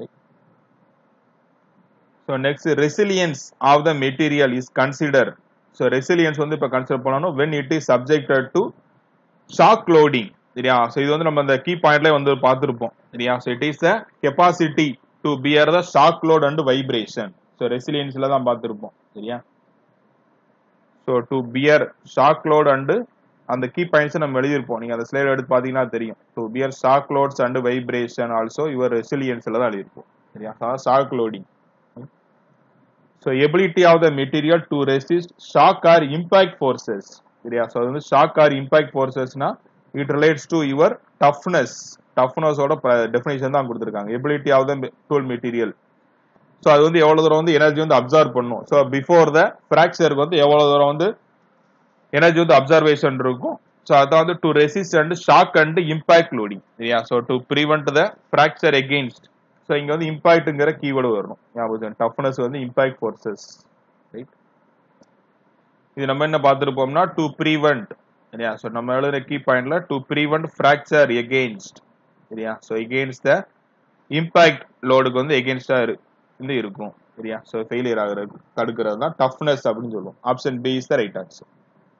so next resilience of the material is consider so resilience வந்து இப்போ கன்சிடர் பண்ணணும் when it is subjected to shock loading சரியா ஸோ இது வந்து நம்ம அந்த கீ பாயிண்ட்ல வந்து பார்த்துருப்போம் சரியா so it is the capacity to bear the shock load and vibration so ரெசிலியன்ஸ்ல தான் பார்த்துருப்போம் சரியா so to bear shock load and அந்த கீ பாயிண்ட்ஸ் நம்ம எழுதியிருப்போம் நீங்க அந்த ஸ்லைட் எடுத்து பார்த்தீங்கன்னா தெரியும் to bear shock loads and vibration also your ரெசிலியன்ஸ்ல தான் எழுதியிருப்போம் சரியா shock loading so ability of the material to resist shock or impact forces சரியா ஸோ அது வந்து ஷாக் ஆர் இம்பாக்ட் ஃபோர்ஸஸ்னா it relates to your toughness டஃப்னஸோட டெஃபினேஷன் தான் கொடுத்துருக்காங்க ability of the tool material so அது வந்து எவ்வளவு தூரம் வந்து எனர்ஜி வந்து அப்சர்வ் பண்ணும் ஸோ பிஃபோர் த ஃப்ராக்சருக்கு வந்து எவ்வளவு தூரம் வந்து எனர்ஜி வந்து அப்சர்வேஷன் இருக்கும் ஸோ அதான் வந்து to resist and shock and impact loading சரியா so to prevent the fracture against so இங்க வந்து இம்பாக்ட்ங்கிற கீவேர்டு வரணும் ஞாபகம் டஃப்னஸ் வந்து இம்பாக்ட் ஃபோர்ஸஸ் ரைட் இது நம்ம என்ன பார்த்துருப்போம்னா டு ப்ரிவெண்ட் சரியா ஸோ நம்ம எழுதுற கீ பாயிண்ட்ல டு ப்ரிவெண்ட் ஃப்ராக்சர் எகெயின்ஸ்ட் சரியா ஸோ எகெயின்ஸ்ட் த இம்பாக்ட் லோடுக்கு வந்து எகெயின்ஸ்டா வந்து இருக்கும் சரியா ஸோ ஃபெயிலியர் ஆகுறது தடுக்கிறது தான் டஃப்னஸ் அப்படின்னு சொல்லுவோம் option B is the right answer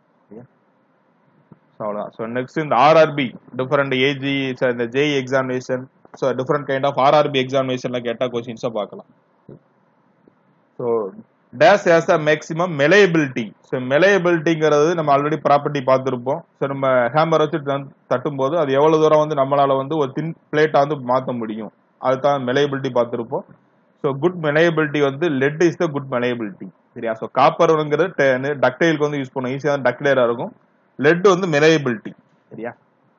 so அவ்வளோதான் ஸோ நெக்ஸ்ட் இந்த ஆர்ஆர்பி டிஃப்ரெண்ட் ஏஜி இந்த JE examination so different kind of RRB எக்ஸாமினேஷன்ல கேட்டால் கொஸ்டின்ஸை பார்க்கலாம் so does has the maximum malleability so மெலையபிலிட்டிங்கிறது நம்ம ஆல்ரெடி ப்ராப்பர்ட்டி பார்த்துருப்போம் ஸோ நம்ம ஹேமர் வச்சு தட்டும் போது அது எவ்வளவு தூரம் வந்து நம்மளால வந்து ஒரு தின் பிளேட்டா வந்து மாற்ற முடியும் அதுதான் மெலையபிலிட்டி பார்த்துருப்போம் ஸோ குட் மெலையபிலிட்டி வந்து lead is the good malleability so ஸோ காப்பர்ங்கிறது டக்டைலுக்கு வந்து யூஸ் பண்ணும் ஈஸியாக டக்டைலா இருக்கும் லெட் வந்து மெலையபிலிட்டி சரியா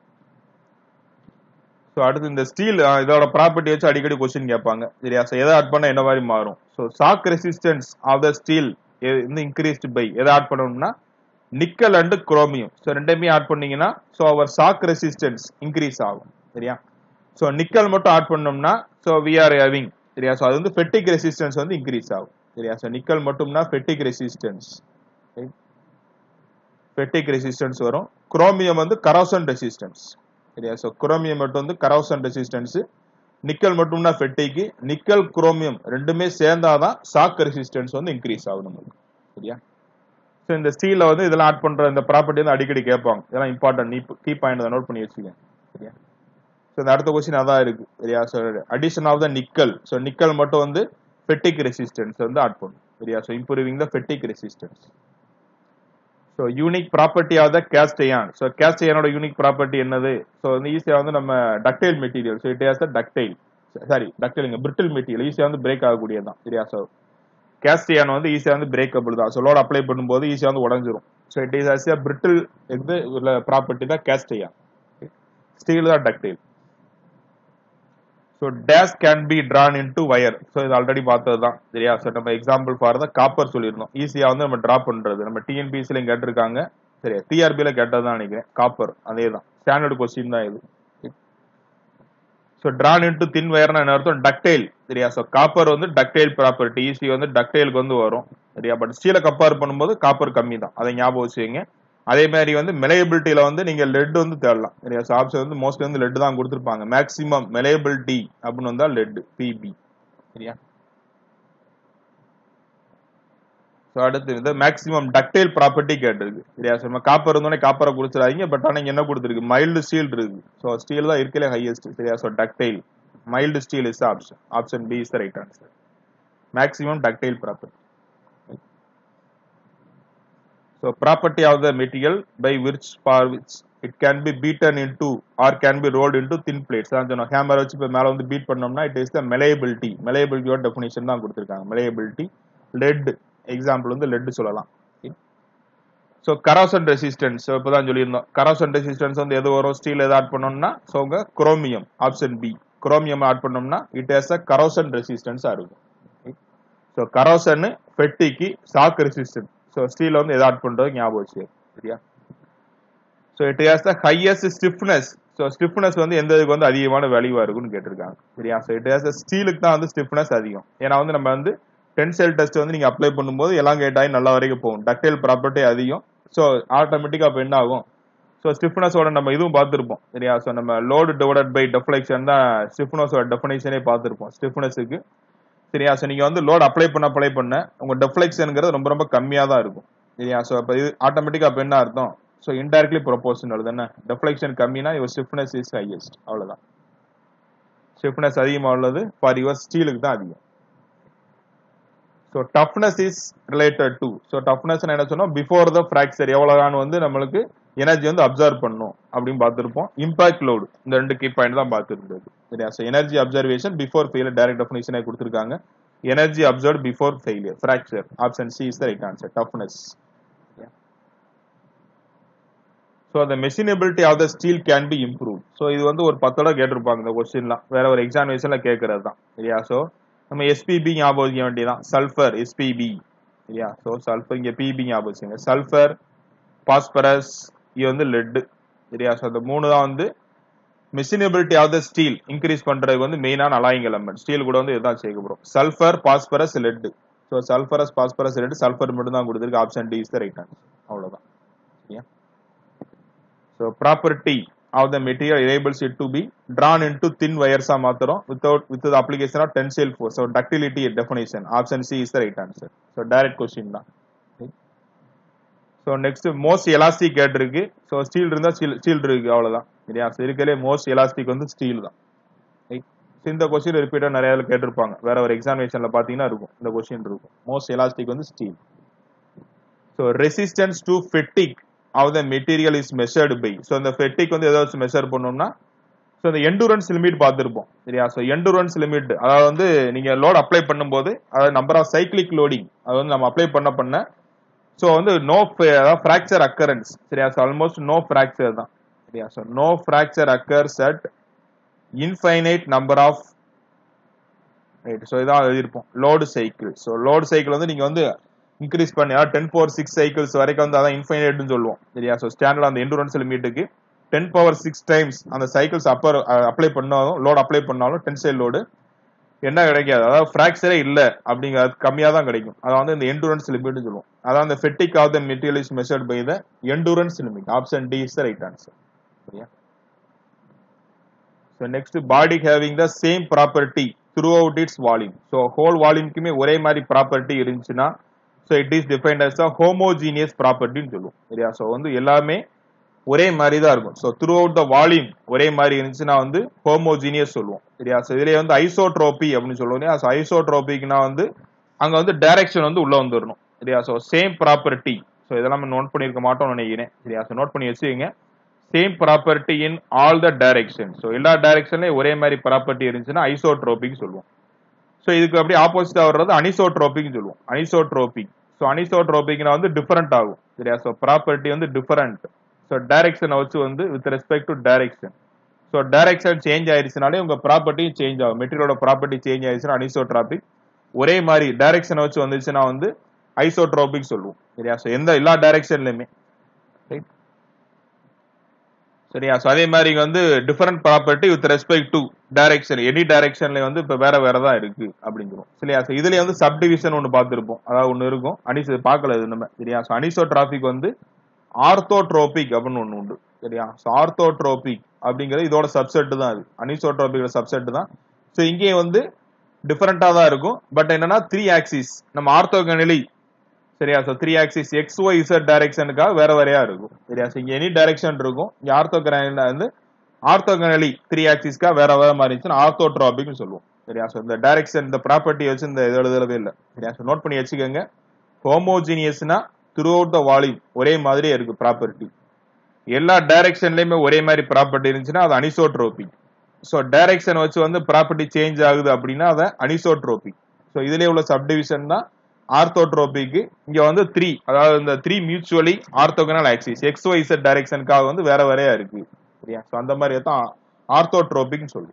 ஸோ அடுத்து இந்த ஸ்டீல் இதோட ப்ராப்பர்ட்டி வச்சு அடிக்கடி கொஸ்டின் கேட்பாங்க சரியா ஸோ எதை ஆட் பண்ணா என்ன மாதிரி மாறும் so shock resistance of the steel வந்து இன்க்ரீஸ்டு பை எதை ஆட் பண்ணணும்னா நிக்கல் அண்ட் குரோமியம் ஸோ ரெண்டையுமே ஆட் பண்ணீங்கன்னா so our shock resistance increase ஆகும் சரியா ஸோ நிக்கல் மட்டும் ஆட் பண்ணோம்னா ஸோ வி ஆர் ஹேவிங் சரியா ஸோ அது வந்து ஃபெட்டிக் ரெசிஸ்டன்ஸ் வந்து இன்க்ரீஸ் ஆகும் சரியா ஸோ நிக்கல் மட்டும்னா ஃபெட்டிக் ரெசிஸ்டன்ஸ் ஃபெட்டிக் ரெசிஸ்டன்ஸ் வரும் குரோமியம் வந்து கரோசன் ரெசிஸ்டன்ஸ் சரியா ஸோ குரோமியம் மட்டும் வந்து corrosion resistance nickel மட்டும்னா ஃபெட்டிக்கு nickel chromium ரெண்டுமே சேர்ந்தாதான் சாக் ரெசிஸ்டன்ஸ் வந்து இன்க்ரீஸ் ஆகும் நமக்கு சரியா ஸோ இந்த ஸ்டீல்ல வந்து இதெல்லாம் ஆட் பண்ற இந்த ப்ராப்பர்ட்டி வந்து அடிக்கடி கேட்பாங்க இதெல்லாம் இம்பார்ட்டன்ட் நீ கீ பாயிண்ட் நோட் பண்ணி வச்சுக்கேன் சரியா ஸோ இந்த அடுத்த கொஸ்டின் அதான் இருக்கு சரியா so addition of the nickel so nickel மட்டும் வந்து ஃபெட்டிக் ரெசிஸ்டன்ஸ் வந்து ஆட் பண்ணும் சரியா so improving the fatigue resistance so unique property of the cast iron so cast அயானோட யூனிக் ப்ராப்பர்ட்டி என்னது ஸோ வந்து ஈஸியாக வந்து நம்ம ductile material so it has the ductile sorry டக்டைலுங்க பிரிட்டில் மெட்டீரியல் ஈஸியாக வந்து பிரேக் ஆகக்கூடியது தான் சரியா ஸோ கேஸ்ட் அயான் வந்து ஈஸியாக வந்து பிரேக்கபிள் தான் ஸோ லோட் அப்ளை பண்ணும்போது ஈஸியாக வந்து உடஞ்சிரும் so it is as brittle இது உள்ள ப்ராப்பர்ட்டி தான் கேஸ்ட் அயான் ஸ்டீல் தான் ductile so dash can be drawn in into wire so இது ஆல்ரெடி பார்த்தது தான் சரியா ஸோ நம்ம எக்ஸாம்பிள் ஃபார் த காப்பர் சொல்லியிருந்தோம் ஈஸியாக வந்து நம்ம ட்ரா பண்றது நம்ம டிஎன்பிசிலையும் கேட்டிருக்காங்க சரியா டிஆர்பியில் கேட்டது தான் நினைக்கிறேன் காப்பர் அதே தான் ஸ்டாண்டர்ட் கொஸ்டின் தான் இது ஸோ ட்ரான் இன்டு தின் வயர்னா என்ன அர்த்தம் டக்டைல் சரியா ஸோ காப்பர் வந்து டக்டைல் ப்ராப்பர்ட்டி ஈஸி வந்து டக்டைலுக்கு வந்து வரும் சரியா பட் ஸ்டீலை கம்பேர் பண்ணும்போது காப்பர் கம்மி தான் அதை ஞாபகம் வச்சுக்கோங்க அதே மாதிரி வந்து மெலையபிலிட்டியில வந்து நீங்க லெட் வந்து தேடலாம் சரியா ஸோ ஆப்ஷன் வந்து மோஸ்ட்லி வந்து லெட் தான் கொடுத்துருப்பாங்க மேக்ஸிமம் மெலையபிலிட்டி அப்படின்னு வந்தா லெட் பிபி சரியா ஸோ அடுத்து வந்து மேக்ஸிமம் டக்டைல் ப்ராப்பர்ட்டி கேட்டிருக்கு சரியா ஸோ நம்ம காப்பர் இருந்தோடனே காப்பரை குடிச்சிடாதீங்க பட் ஆனால் இங்க என்ன கொடுத்துருக்கு மைல்டு ஸ்டீல் இருக்கு ஸோ ஸ்டீல் தான் இருக்கலே ஹையஸ்ட் சரியா so ductile mild steel is option option B is the right answer maximum ductile property So property of the material by which for which it can be beaten into or can be rolled into thin plates தான் சொன்னோம் hammer வச்சு இப்போ மேலே வந்து beat பண்ணோம்னா it is the malleability மெலையபிலிட்டியோட definition தான் கொடுத்துருக்காங்க மெலையபிலிட்டி லெட் எக்ஸாம்பிள் வந்து லெட் சொல்லலாம் ஸோ கரோசன் ரெசிஸ்டன்ஸ் இப்போ தான் சொல்லியிருந்தோம் கரோசன் ரெசிஸ்டன்ஸ் வந்து எது வரும் ஸ்டீல் எது ஆட் பண்ணோம்னா ஸோ உங்க chromium option B chromium add பண்ணோம்னா இட் ஹேஸ் அ கரோசன் ரெசிஸ்டன்ஸாக இருக்கும் ஸோ கரோசன் ஃபெட்டிக்கு சாக் ரெசிஸ்டன்ஸ் ஸோ ஸ்டீல் வந்து எதை ஆட் பண்றது ஞாபகம் வச்சு சரியா so it has the highest stiffness so stiffness வந்து எந்த இதுக்கு வந்து அதிகமான வேல்யூவா இருக்கும்னு கேட்டிருக்காங்க சரியா ஸோ இட் ஹேஸ் ஸ்டீலுக்கு தான் வந்து ஸ்டிஃப்னஸ் அதிகம் ஏன்னா வந்து நம்ம வந்து டென்சைல் டெஸ்ட் வந்து நீங்க அப்ளை பண்ணும்போது எல்லாம் கேட்டாய் நல்லா வரைக்கும் போகும் டக்டைல் ப்ராப்பர்ட்டி அதிகம் ஸோ ஆட்டோமேட்டிக்கா அப்போ என்ன ஆகும் ஸோ ஸ்டிஃப்னஸோட நம்ம இதுவும் பார்த்துருப்போம் சரியா ஸோ நம்ம லோடு டிவைடட் பை டெஃப்ளெக்ஷன் தான் ஸ்டிஃப்னஸோட டெஃபினேஷனே பார்த்துருப்போம் ஸ்டிஃப்னஸுக்கு சரியா ஸோ நீங்க வந்து லோட் அப்ளை பண்ண அப்ளை பண்ண உங்க டெஃப்ளெக்ஷனுங்கிறது ரொம்ப ரொம்ப கம்மியா தான் இருக்கும் சரியா ஸோ அப்போ இது ஆட்டோமேட்டிக்கா அப்போ என்ன அர்த்தம் ஸோ இன்டைரக்ட்லி ப்ரொபோஷனல் தானே டெஃப்ளெக்ஷன் கம்மினா யுவர் ஸ்டிஃப்னஸ் இஸ் ஹையஸ்ட் அவ்வளவுதான் ஸ்டிஃப்னஸ் அதிகமாக உள்ளது ஃபார் யுவர் ஸ்டீலுக்கு தான் அதிகம் so toughness is related to so toughness என்ன சொன்னோம் பிஃபோர் த ஃப்ராக்சர் எவ்வளவுதான் வந்து நம்மளுக்கு எனர்ஜி வந்து அப்சர்வ் பண்ணும் அப்படின்னு பார்த்துருப்போம் இம்பாக்ட் லோடு இந்த ரெண்டு கீ பாயிண்ட் தான் பார்த்துருந்தது சரியா so energy absorption before failure direct டெஃபினேஷனே கொடுத்துருக்காங்க energy absorb before failure fracture option C is the right answer toughness so அந்த machinability of the steel can be improve so இது வந்து ஒரு பத்தோட கேட்டிருப்பாங்க இந்த கொஸ்டின்லாம் வேற ஒரு எக்ஸாமினேஷன்ல கேட்கறது தான் சரியா ஸோ நம்ம எஸ்பிபி ஞாபகம் வைக்க வேண்டியதான் சல்ஃபர் எஸ்பிபி சரியா ஸோ சல்ஃபர் இங்க பிபி ஞாபகம் வச்சுங்க சல்ஃபர் பாஸ்பரஸ் இது வந்து லெட் சரியா ஸோ அந்த மூணு தான் வந்து machinability of the steel increase பண்றதுக்கு வந்து மெயினான அலாயிங் எலமெண்ட் ஸ்டீல் கூட வந்து இதுதான் சேர்க்க போறோம் sulphur phosphorus lead so sulphurous phosphorus lead sulphur மட்டும் தான் கொடுத்துருக்கு option D is the right answer அவ்வளவுதான் சரியா so property of the material enables it to be drawn into thin wires ஆ மாத்திரம் without with the application of tensile force so ductility definition option C is the right answer so direct question தான் so next most elastic கேட் இருக்கு so steel இருந்தா steel steel இருக்கு அவ்வளவுதான் சரியா So இருக்கலே மோஸ்ட் எலாஸ்டிக் வந்து ஸ்டீல் தான் Right? So இந்த கொஸ்டின் ரிப்பீட்டா நிறைய இதுல கேட்டிருப்பாங்க வேற ஒரு எக்ஸாமினேஷன்ல பாத்தீங்கன்னா இருக்கும் இந்த கொஸ்டின் இருக்கும் மோஸ்ட் எலாஸ்டிக் வந்து steel so resistance to fatigue of the material is measured by so அந்த ஃபெட்டிக் வந்து ஏதாச்சும் மெஷர் பண்ணோம்னா ஸோ இந்த எண்டூரன்ஸ் லிமிட் பார்த்துருப்போம் சரியா ஸோ எண்டூரன்ஸ் லிமிட் அதாவது வந்து நீங்க லோட் அப்ளை பண்ணும்போது அதாவது நம்பர் ஆஃப் சைக்ளிக் லோடிங் அது வந்து நம்ம அப்ளை பண்ண பண்ண ஸோ வந்து நோ அதாவது ஃப்ராக்சர் அக்கரன்ஸ் சரியா ஸோ ஆல்மோஸ்ட் நோ ஃப்ராக்சர் தான் சரியா so no fracture occurs at infinite number of right so இதான் எழுதியிருப்போம் load cycle so load cycle வந்து நீங்க வந்து இன்க்ரீஸ் பண்ணி அதாவது டென் பவர் சிக்ஸ் சைக்கிள்ஸ் வரைக்கும் வந்து அதான் இன்ஃபைனைட்னு சொல்லுவோம் சரியா ஸோ ஸ்டாண்டர்ட் அந்த எண்டூரன்ஸ் லிமிட்டுக்கு டென் பவர் சிக்ஸ் டைம்ஸ் அந்த சைக்கிள்ஸ் அப்பர் அப்ளை பண்ணாலும் லோட் அப்ளை பண்ணாலும் டென்சைல் லோடு என்ன கிடைக்காது அதாவது ஃப்ராக்சரே இல்ல அப்படிங்கிறது கம்மியா தான் கிடைக்கும் அதான் வந்து இந்த எண்டூரன்ஸ் லிமிட்னு சொல்லுவோம் அதான் அந்த fatigue of the material is measured by the endurance limit option D is the right answer சரியா so next body having the same property throughout its volume so whole வால்யூம்க்குமே ஒரே மாதிரி ப்ராப்பர்ட்டி இருந்துச்சுன்னா so it is defined as a homogeneous ப்ராப்பர்ட்டின்னு சொல்லுவோம் சரியா so வந்து எல்லாமே ஒரே மாதிரி தான் இருக்கும் so throughout the volume ஒரே மாதிரி இருந்துச்சுன்னா வந்து ஹோமோஜீனியஸ் சொல்லுவோம் சரியா ஸோ இதுலேயே வந்து ஐசோட்ரோபி அப்படின்னு சொல்லுவோம் இல்லையா ஸோ ஐசோட்ரோபிக்னா வந்து அங்கே வந்து டைரக்ஷன் வந்து உள்ள வந்துடணும் சரியா ஸோ சேம் ப்ராப்பர்ட்டி ஸோ இதெல்லாம் நம்ம நோட் பண்ணியிருக்க மாட்டோம்னு நினைக்கிறேன் சரியா ஸோ நோட் பண்ணி வச்சுக்கோங்க same property in all the direction so எல்லா டைரக்ஷன்லயும் ஒரே மாதிரி ப்ராப்பர்ட்டி இருந்துச்சுன்னா ஐசோட்ரோபிக் சொல்லுவோம் ஸோ இதுக்கு அப்படியே ஆப்போசிட்டா வர்றது அனிசோட்ரோபிக் சொல்லுவோம் அனிசோட்ரோபிக் ஸோ அனிசோட்ரோபிக்னா வந்து டிஃபரெண்ட் ஆகும் சரியா ஸோ ப்ராப்பர்ட்டி வந்து டிஃபரெண்ட் ஸோ டைரக்ஷனை வச்சு வந்து with respect to direction so direction change ஆயிருச்சுனாலே உங்க ப்ராப்பர்ட்டியும் சேஞ்ச் ஆகும் மெட்டீரியலோட ப்ராப்பர்ட்டி சேஞ்ச் ஆயிருச்சுன்னா அனிசோட்ராபிக் ஒரே மாதிரி டைரக்ஷனை வச்சு வந்துச்சுன்னா வந்து ஐசோட்ரோபிக் சொல்லுவோம் சரியா ஸோ எந்த எல்லா டைரக்ஷன்லயுமே சரியா ஸோ அதே மாதிரி இங்க வந்து different property with respect to direction any டைரக்ஷன்ல வந்து இப்ப வேற வேற தான் இருக்கு அப்படிங்கிறோம் சரியா ஸோ இதுல வந்து சப் டிவிஷன் ஒன்று பார்த்துருப்போம் அதாவது ஒன்று இருக்கும் அனிசோ பார்க்கல இது நம்ம சரியா ஸோ அனிசோட்ராபிக் வந்து ஆர்த்தோட்ரோபிக் அப்படின்னு ஒன்று உண்டு சரியா ஸோ ஆர்த்தோட்ரோபிக் அப்படிங்கிறது இதோட சப்செட் தான் அது அனிசோட்ரோபிக் சப்செட் தான் ஸோ இங்கே வந்து டிஃபரெண்டா தான் இருக்கும் பட் என்னன்னா த்ரீ ஆக்சிஸ் நம்ம ஆர்த்தோகனலி சரியா so three axis X Y Z டைரக்ஷனுக்காக வேற வேறையா இருக்கும் சரியா ஸோ இங்க எனி டைரக்ஷன் இருக்கும் இங்க ஆர்த்தோகனல வந்து ஆர்த்தோகனலி த்ரீ ஆக்சிஸ்க்காக வேற வேற மாதிரி இருந்துச்சுன்னா ஆர்த்தோட்ராபிக்னு சொல்லுவோம் சரியா ஸோ இந்த டைரக்ஷன் இந்த ப்ராப்பர்ட்டி வச்சு இந்த இது எழுதுறதே இல்லை சரியா ஸோ நோட் பண்ணி வச்சுக்கோங்க ஹோமோஜீனியஸ்னா த்ரூ அவுட் த வால்யூம் ஒரே மாதிரியே இருக்கு ப்ராப்பர்ட்டி எல்லா டைரக்ஷன்லயுமே ஒரே மாதிரி ப்ராப்பர்ட்டி இருந்துச்சுன்னா அது அனிசோட்ரோபிக் ஸோ டைரக்ஷன் வச்சு வந்து ப்ராப்பர்ட்டி சேஞ்ச் ஆகுது அப்படின்னா அதை அனிசோட்ரோபிக் ஸோ இதுல உள்ள சப்டிவிஷன் தான் ஆர்த்தோட்ரோபிக்கு இங்க வந்து த்ரீ அதாவது இந்த three mutually orthogonal axis X Y Z டைரக்ஷனுக்காக வந்து வேற வேறையா இருக்கு சரியா ஸோ அந்த மாதிரி தான் ஆர்த்தோட்ரோபிக்னு சொல்லுவோம்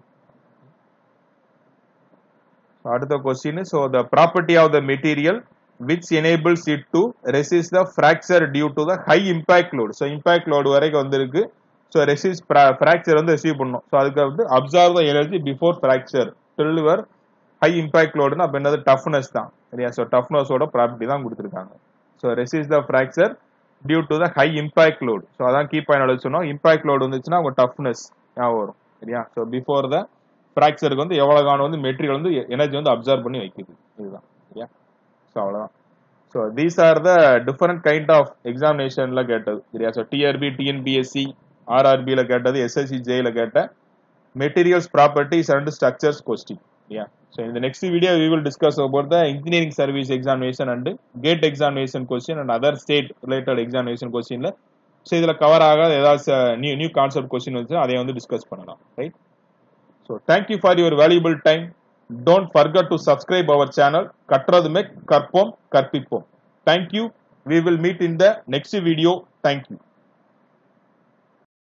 So, அடுத்த question so the property of the material which enables it to resist the fracture due to the high impact load so impact load வரைக்கும் வந்திருக்கு ஸோ ரெசிஸ்ட் ஃப்ராக்சர் வந்து ரிசீவ் பண்ணும் ஸோ அதுக்கு வந்து absorb the energy before fracture deliver high impact லோடுனா அப்போ என்னது toughness தான் சரியா ஸோ டஃப்னஸோட ப்ராப்பர்ட்டி தான் கொடுத்துருக்காங்க so resist the fracture due to the high impact load so அதான் கீ பாயிண்ட் எழுத சொன்னோம் இம்பாக்ட் லோடு வந்துச்சுன்னா உங்க டஃப்னஸ் ஞாபகம் வரும் சரியா ஸோ பிஃபோர் த ஃப்ராக்சருக்கு வந்து எவ்வளவு காலம் வந்து மெட்டீரியல் வந்து எனர்ஜி வந்து அப்சர்வ் பண்ணி வைக்குது இதுதான் சரியா ஸோ அவ்வளோதான் so these are the different kind of எக்ஸாமினேஷன்ல கேட்டது சரியா ஸோ டிஆர்பி டிஎன்பிஎஸ்சி ஆர்ஆர்பியில் கேட்டது எஸ்எஸ்சி ஜேல கேட்ட materials properties and structures question yeah so in the next video we will discuss about the engineering service examination and gate examination question and other state related examination questionல so இதுல cover ஆகாத ஏதாச்சும் new new concept question வந்து அதை வந்து discuss பண்ணலாம் right so thank you for your valuable time don't forget to subscribe our channel கற்றதுமே கற்போம் கற்பிப்போம் thank you we will meet in the next video thank you